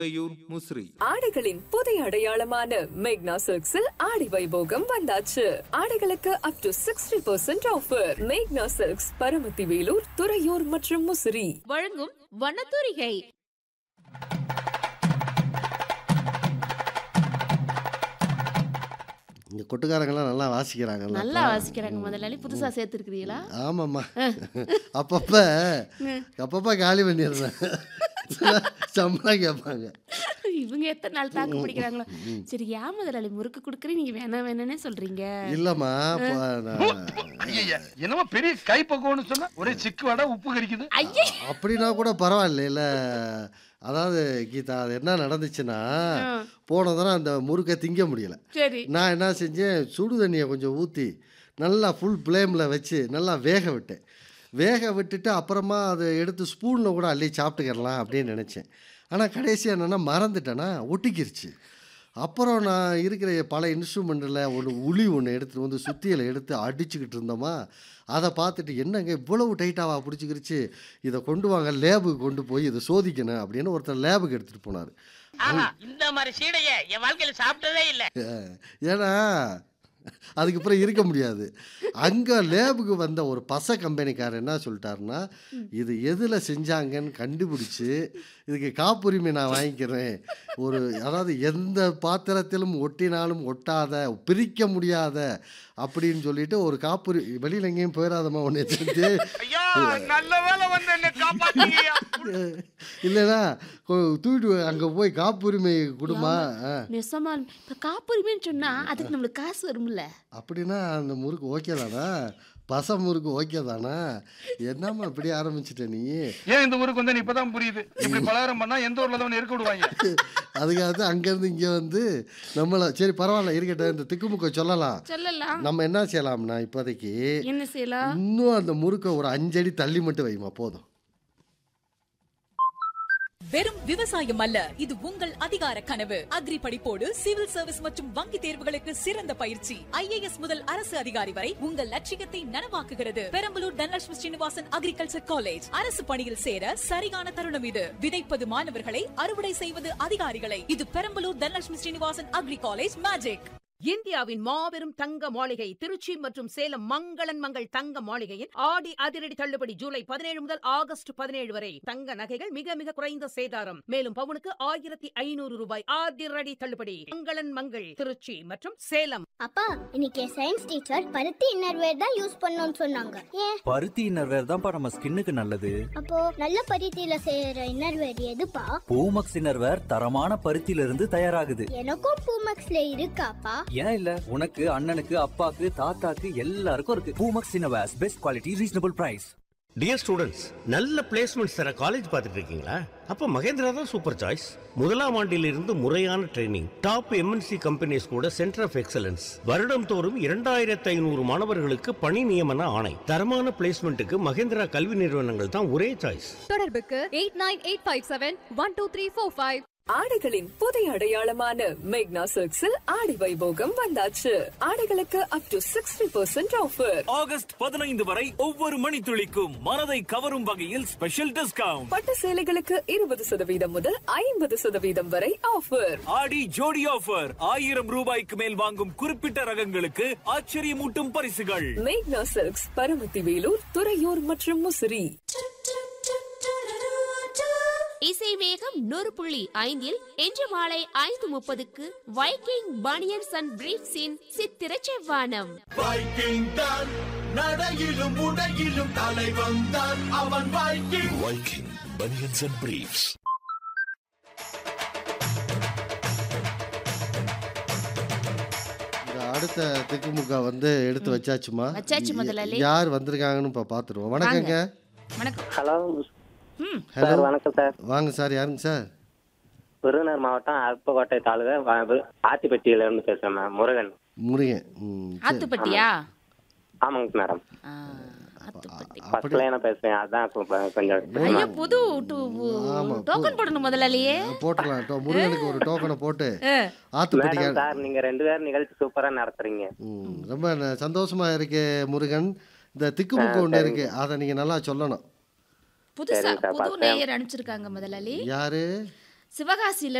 கையூர் முசிறி ஆடைகளின் புதிய அடையாளமான மேக்னா சில்க்ஸில் ஆடி வைபோகம் வந்தாச்சு ஆடைகளுக்கு up to sixty percent offer Magna silks Paramathi Vellore Thuraiyur மற்றும் முசிறி வழங்கும் வண்ணத்தூரிகை இந்த கொட்டுக்காரங்கெல்லாம் நல்லா வாசிக்கிறாங்கல்ல நல்லா வாசிக்கிறாங்க முதலாளி புதுசா சேர்த்துருக்கிறீங்களா ஆமாம்மா அப்பப்ப அப்பப்ப காலி பண்ணிடுறேன் சம்பளம் கேட்பாங்க இவங்க எத்தனை நாள் தாக்கு பிடிக்கிறாங்களோ சரி ஏன் முதலாளி முறுக்கு கொடுக்குறேன் நீங்க வேணாம் வேணானே சொல்றீங்க இல்லைம்மா இப்போ நான் ஐயா என்னமோ பெரிய கைப்பக்குவம்னு சொன்னா ஒரே சிக்கு வடை உப்பு கறிக்குது ஐயே அப்படின்னா கூட பரவாயில்ல அதாவது கீதா அது என்ன நடந்துச்சுன்னா போன தடவை அந்த முறுக்கை திங்க முடியல சரி நான் என்ன செஞ்சேன் சுடு தண்ணியை கொஞ்சம் ஊற்றி நல்லா ஃபுல் ஃப்ளேமில் வச்சு நல்லா வேக விட்டேன் வேக விட்டுட்டு அப்புறமா அதை எடுத்து ஸ்பூனில் கூட அள்ளி சாப்பிட்டுக்கிறலாம் அப்படின்னு நினச்சேன் ஆனால் கடைசியாக என்னென்னா மறந்துட்டேன்னா ஒட்டிக்கிருச்சு அப்புறம் நான் இருக்கிற பல இன்ஸ்ட்ருமெண்ட்டில் ஒன்று உளி ஒன்று எடுத்துகிட்டு வந்து சுத்தியில் எடுத்து அடிச்சுக்கிட்டு இருந்தோமா அதை பார்த்துட்டு என்னங்க இவ்வளவு டைட்டாவா பிடிச்சிக்கிருச்சு இதை கொண்டு வாங்க லேபுக்கு கொண்டு போய் இதை சோதிக்கணும் அப்படின்னு ஒருத்தர் லேபுக்கு எடுத்துகிட்டு போனார் ஆஹா இந்த மாதிரி சீடைய என் வாழ்க்கையில சாப்பிட்டதே இல்ல ஏன்னா அதுக்கப்புறம் இருக்க முடியாது அங்கே லேபுக்கு வந்த ஒரு பச கம்பெனிக்காரர் என்ன சொல்லிட்டாருன்னா இது எதில் செஞ்சாங்கன்னு கண்டுபிடிச்சி இதுக்கு காப்புரிமை நான் வாங்கிக்கிறேன் ஒரு அதாவது எந்த பாத்திரத்திலும் ஒட்டினாலும் ஒட்டாத பிரிக்க முடியாத அப்படின்னு சொல்லிட்டு ஒரு காப்புரி வெளியில் எங்கேயும் போயிடாதம்மா ஒன்று செஞ்சு ஐயா நல்ல வேலை வந்து என்ன காப்பாத்தீங்கய்யா இல்லைன்னா கொ- தூக்கிட்டு அங்கே போய் காப்புரிமை கொடுமா ஆ நெசமா இப்ப காப்புரிமைன்னு சொன்னா அதுக்கு நம்மளுக்கு காசு வரும்ல அப்படின்னா அந்த முறுக்கு ஓகே தானா பச முறுக்கு ஓகே தானா என்னம்மா இப்படி ஆரம்பிச்சிட்ட நீ ஏன் இந்த ஊருக்கு வந்து இப்பதான் புரியுது இப்படி பலகாரம் பண்ணா எந்த ஊர்ல தான் இருக்க விடுவாங்க அதுக்காக தான் அங்கேருந்து இங்கே வந்து நம்மளை சரி பரவாயில்ல இருக்கட்டும் இந்த திக்குமுக்க சொல்லலாம் சொல்லலாம் நம்ம என்ன செய்யலாம்னா இப்போதைக்கு என்ன செய்யலாம் இன்னும் அந்த முறுக்கை ஒரு அஞ்சடி தள்ளி மட்டும் வைமா போதும் வெறும் விவசாயம் அல்ல இது உங்கள் அதிகார கனவு அக்ரி படிப்போடு சிவில் சர்வீஸ் மற்றும் வங்கி தேர்வுகளுக்கு சிறந்த பயிற்சி ஐஏஎஸ் முதல் அரசு அதிகாரி வரை உங்கள் லட்சியத்தை நனவாக்குகிறது பெரம்பலூர் தனலட்சுமி ஸ்ரீனிவாசன் அக்ரிகல்ச்சர் காலேஜ் அரசு பணியில் சேர சரியான தருணம் இது விதைப்பது மாணவர்களை அறுவடை செய்வது அதிகாரிகளை இது Perambalur Dhanalakshmi Srinivasan agri college magic இந்தியாவின் மாபெரும் தங்க மாளிகை திருச்சி மற்றும் சேலம் மங்களன் மங்கள் தங்க மாளிகையின் ஆடி அதிரடி தள்ளுபடி ஜூலை பதினேழு முதல் ஆகஸ்ட் பதினேழு வரை தங்க நகைகள் மிக மிக குறைந்த சேதாரம் மேலும் பவுனுக்கு ஆயிரத்தி ஐநூறு ரூபாய் அதிரடி தள்ளுபடி மங்களன் மங்கள் திருச்சி மற்றும் சேலம் அப்பா இன்னைக்கு சயின்ஸ் டீச்சர் பருத்தி இன்னர்வேர் தான் யூஸ் பண்ணணும்னு சொன்னாங்க ஏன் பருத்தி இன்னர்வேர் தான்ப்பா நம்ம ஸ்கின்னுக்கு நல்லது அப்போ நல்ல பருத்தியில செய்யற இன்னர்வேர் எதுப்பா பூமக்ஸ் இன்னர்வேர் தரமான பருத்தியில இருந்து தயாராகுது எனக்கும் பூமக்ஸ்ல இருக்காப்பா ஏன் இல்ல உனக்கு அண்ணனுக்கு அப்பாக்கு தாத்தாக்கு எல்லாருக்கும் இருக்கு Poomex innerwears best quality reasonable price dear students நல்ல பிளேஸ்மெண்ட்ஸ் தர காலேஜ் பார்த்துட்டு இருக்கீங்களா அப்போ மகேந்திரா தான் சூப்பர் சாய்ஸ் முதலாம் ஆண்டிலிருந்து முறையான ட்ரைனிங் டாப் எம்என்சி கம்பெனிஸ் கூட சென்டர் ஆஃப் எக்ஸலன்ஸ் வருடம் தோறும் இரண்டாயிரத்து ஐநூறு மாணவர்களுக்கு பணி நியமன ஆணை தரமான பிளேஸ்மெண்ட்டுக்கு மகேந்திரா கல்வி நிறுவனங்கள் தான் ஒரே சாய்ஸ் தொடர்புக்கு eight nine eight five seven one two three four five ஆடைகளின் புதிய அடையாளமான மேக்னா சில்க்ஸில் ஆடி வைபோகம் வந்தாச்சு ஆடைகளுக்கு up to sixty percent offer August பதினைந்து வரை ஒவ்வொரு மணித்துளிக்கும் மனதை கவரும் வகையில் ஸ்பெஷல் டிஸ்கவுண்ட் பட்டு சேலைகளுக்கு இருபது சதவீதம் முதல் ஐம்பது சதவீதம் வரை ஆஃபர் ஆடி ஜோடி ஆஃபர் ஆயிரம் ரூபாய்க்கு மேல் வாங்கும் குறிப்பிட்ட ரகங்களுக்கு ஆச்சரியமூட்டும் பரிசுகள் மேக்னா சில்க்ஸ் பரமத்தி வேலூர் துறையூர் மற்றும் முசிறி இசை வேகம் நூறு புள்ளி ஐந்தில் இன்று மாலை ஐந்து முப்பதுக்கு வைக்கிங் பனியன்ஸ் அண்ட் பிரீப்ஸின் சித்திர செவ்வானம் வைக்கிங் தான் நடையிலும் உடையிலும் தலை வந்தான் அவன் Viking Viking banians and briefs இந்த அடுத்த திக்குமுக்கா வந்து எடுத்து வச்சாச்சுமா வச்சாச்சு முதலாளி. யார் வந்திருக்காங்கன்னு இப்போ பார்த்துருவோம் வணக்கங்க வணக்கம் ஹலோ ம் ஹலோ வணக்கம் சார் வாங்க சார் யாருங்க சார் விருதுநகர் மாவட்டம் அருப்பக்கோட்டை தாலுகா ஆத்திப்பட்டியில இருந்து பேசுறேன் மேம் முருகன் முருகன் ம் சரி. ஆத்துப்பட்டியா ஆமாங்க மேடம் ஆ, ஆத்துப்பட்டி அப்படி பக்கத்துல நான் பேசுறேன் அதான் இப்ப கொஞ்சம் ஐயோ புது ஆமா, டோக்கன் போடணும் முதலாளியே போட்டுடலாம் டோ- முருகனுக்கு ஒரு டோக்கனை போட்டு ஆ. ஆத்துப்பட்டிக்கா மேடம் சார் நீங்க ரெண்டு பேரும் நிகழ்ச்சி சூப்பரா நடத்துறீங்க ம், ரொம்ப ந- சந்தோஷமா இருக்கு முருகன் இந்த திக்குமுக்கு ஒன்று இருக்கு அதை நீங்க நல்லா சொல்லணும் புதுசா சரிங்க சார், புது பார்த்தேன். நேயர் அனுப்பிச்சிருக்காங்க முதலாளி யாரு சிவகாசியில